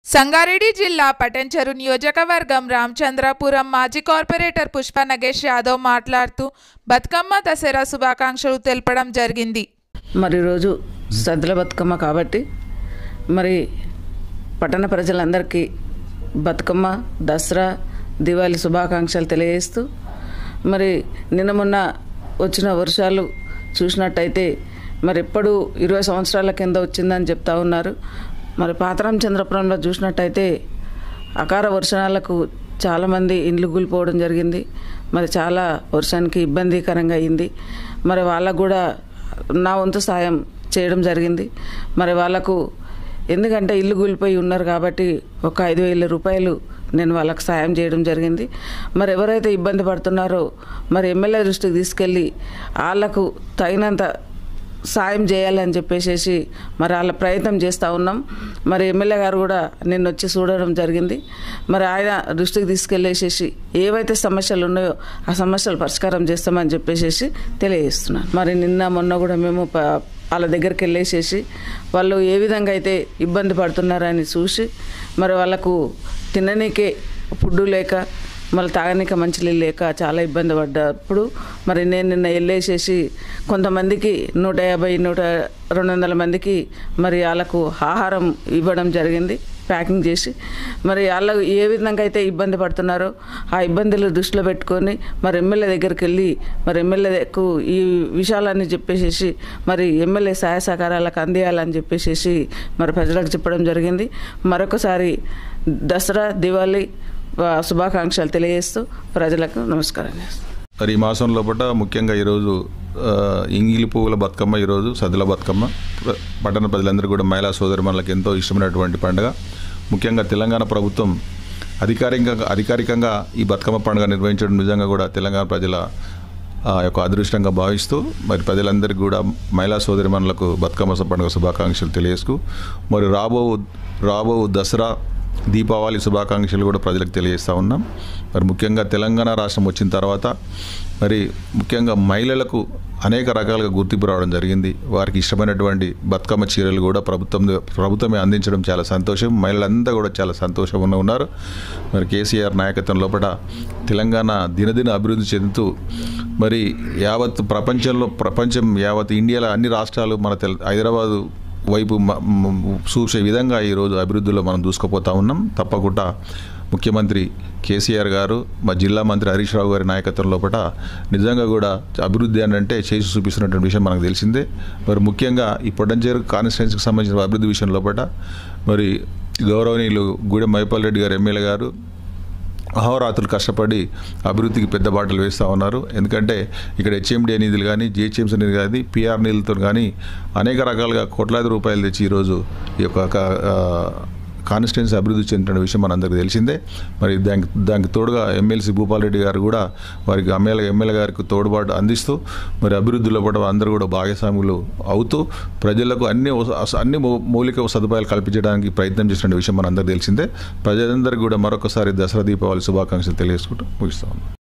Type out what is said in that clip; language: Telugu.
సంగారెడ్డి జిల్లా పటంచెరు నియోజకవర్గం రామచంద్రపురం మాజీ కార్పొరేటర్ పుష్ప నగేష్ యాదవ్ మాట్లాడుతూ బతుకమ్మ దసరా శుభాకాంక్షలు తెలపడం జరిగింది మరి ఈరోజు సద్దుల బతుకమ్మ కాబట్టి మరి పట్టణ ప్రజలందరికీ బతుకమ్మ దసరా దివాళీ శుభాకాంక్షలు తెలియజేస్తూ మరి నిన్న మొన్న వచ్చిన వర్షాలు చూసినట్టయితే మరి ఎప్పుడు ఇరవై సంవత్సరాల కింద వచ్చిందని చెప్తా ఉన్నారు మరి పాతరామచంద్రపురంలో చూసినట్టయితే అకార వర్షాలకు చాలామంది ఇండ్లు కూలిపోవడం జరిగింది మరి చాలా వర్షానికి ఇబ్బందికరంగా అయింది మరి వాళ్ళకు కూడా నా వంతు సాయం చేయడం జరిగింది మరి వాళ్ళకు ఎందుకంటే ఇల్లు కూలిపోయి ఉన్నారు కాబట్టి ఒక ఐదు వేల రూపాయలు నేను వాళ్ళకి సాయం చేయడం జరిగింది మరి ఎవరైతే ఇబ్బంది పడుతున్నారో మరి ఎమ్మెల్యే దృష్టికి తీసుకెళ్ళి వాళ్ళకు తగినంత సాయం చేయాలని చెప్పేసి మరి వాళ్ళ ప్రయత్నం చేస్తూ ఉన్నాం మరి ఎమ్మెల్యే గారు కూడా నిన్న వచ్చి చూడడం జరిగింది మరి ఆయన దృష్టికి తీసుకెళ్ళేసేసి ఏవైతే సమస్యలు ఉన్నాయో ఆ సమస్యలు పరిష్కారం చేస్తామని చెప్పేసి తెలియజేస్తున్నాను మరి నిన్న మొన్న కూడా మేము ప- వాళ్ళ దగ్గరికి వెళ్ళేసేసి వాళ్ళు ఏ విధంగా అయితే ఇబ్బంది పడుతున్నారని చూసి మరి వాళ్ళకు తిననీకే ఫుడ్ లేక మళ్ళీ తాగనీక మంచినీళ్ళు లేక చాలా ఇబ్బంది పడ్డప్పుడు మరి నేను నిన్న వెళ్ళేసేసి కొంతమందికి నూట యాభై నూట రెండు వందల మందికి మరి వాళ్ళకు ఆహారం ఇవ్వడం జరిగింది ప్యాకింగ్ చేసి మరి వాళ్ళు ఏ విధంగా అయితే ఇబ్బంది పడుతున్నారో ఆ ఇబ్బందులు దృష్టిలో పెట్టుకొని మరి ఎమ్మెల్యే దగ్గరికి వెళ్ళి మరి ఎమ్మెల్యేకు ఈ విషయాలన్నీ చెప్పేసేసి మరి ఎమ్మెల్యే సహాయ సహకారాలకు అందియాలని చెప్పేసి మరి ప్రజలకు చెప్పడం జరిగింది మరొకసారి దసరా దివాళీ ఆ, శుభాకాంక్షలు తెలియజేస్తూ ప్రజలకు నమస్కారం చేస్తాను మరి ఈ మాసం లోపల ముఖ్యంగా ఈరోజు ఆ, ఇంగిలి పువ్వుల బతుకమ్మ ఈరోజు సద్దుల బతుకమ్మ ప్ర- పట్టణ ప్రజలందరూ కూడా మహిళా సోదరిమణులకు ఎంతో ఇష్టమైనటువంటి పండుగ ముఖ్యంగా తెలంగాణ ప్రభుత్వం అధికారికంగా అధికారికంగా ఈ బతుకమ్మ పండుగ నిర్వహించడం నిజంగా కూడా తెలంగాణ ప్రజల ఆ యొక్క అదృష్టంగా భావిస్తూ మరి ప్రజలందరికీ కూడా మహిళా సోదరిమణులకు బతుకమ్మ పండుగ శుభాకాంక్షలు తెలియజేస్తూ మరి రాబో రాబో దసరా దీపావళి శుభాకాంక్షలు కూడా ప్రజలకు తెలియజేస్తూ ఉన్నాం మరి ముఖ్యంగా తెలంగాణ రాష్ట్రం వచ్చిన తర్వాత మరి ముఖ్యంగా మహిళలకు అనేక రకాలుగా గుర్తింపు రావడం జరిగింది వారికి ఇష్టమైనటువంటి బతుకమ్మ చీరలు కూడా ప్రభుత్వం ప్రభుత్వమే అందించడం చాలా సంతోషం మహిళలంతా కూడా చాలా సంతోషంగా ఉన్నారు మరి కేసీఆర్ నాయకత్వం లోపల తెలంగాణ దినదిన అభివృద్ధి చెందుతూ మరి యావత్ ప్రపంచంలో ప్రపంచం యావత్ ఇండియాలో అన్ని రాష్ట్రాలు మన తెల హైదరాబాదు వైపు మ- మ- చూసే విధంగా ఈరోజు అభివృద్ధిలో మనం దూసుకుపోతా ఉన్నాం తప్పకుండా ముఖ్యమంత్రి కేసీఆర్ గారు మా జిల్లా మంత్రి హరీష్ రావు గారి నాయకత్వం లోపల నిజంగా కూడా అభివృద్ధి అని అంటే చేసి చూపిస్తున్నటువంటి విషయం మనకు తెలిసిందే మరి ముఖ్యంగా ఈ పొడ్డంచేరు కాన్స్టిట్యున్సీకి సంబంధించిన అభివృద్ధి విషయం లోపల మరి గౌరవనీయులు గూడెం మైపాల్ రెడ్డి గారు ఎమ్మెల్యే గారు అహోరాత్రులు కష్టపడి అభివృద్ధికి పెద్ద బాటలు వేస్తూ ఉన్నారు ఎందుకంటే ఇక్కడ హెచ్ఎండి నిధులు కానీ జిహెచ్ఎంసీ నిధులు కానీ పిఆర్ నిధులతో కానీ అనేక రకాలుగా కోట్లాది రూపాయలు తెచ్చి ఈరోజు ఈ యొక్క కాన్స్టిట్యున్సీ అభివృద్ధి చెందిన విషయం మనందరికీ తెలిసిందే మరి దానికి దానికి తోడుగా ఎమ్మెల్సీ భూపాల్ రెడ్డి గారు కూడా వారికి ఎమ్మెల్యే ఎమ్మెల్యే గారికి తోడ్పాటు అందిస్తూ మరి అభివృద్ధిలో కూడా అందరూ కూడా భాగస్వాములు అవుతూ ప్రజలకు అన్ని వస- అన్ని మౌ- మౌలిక సదుపాయాలు కల్పించడానికి ప్రయత్నం చేసిన విషయం మనందరికీ తెలిసిందే ప్రజలందరికీ కూడా మరొకసారి దసరా దీపావళి శుభాకాంక్షలు తెలియజేసుకుంటూ ముగిస్తాం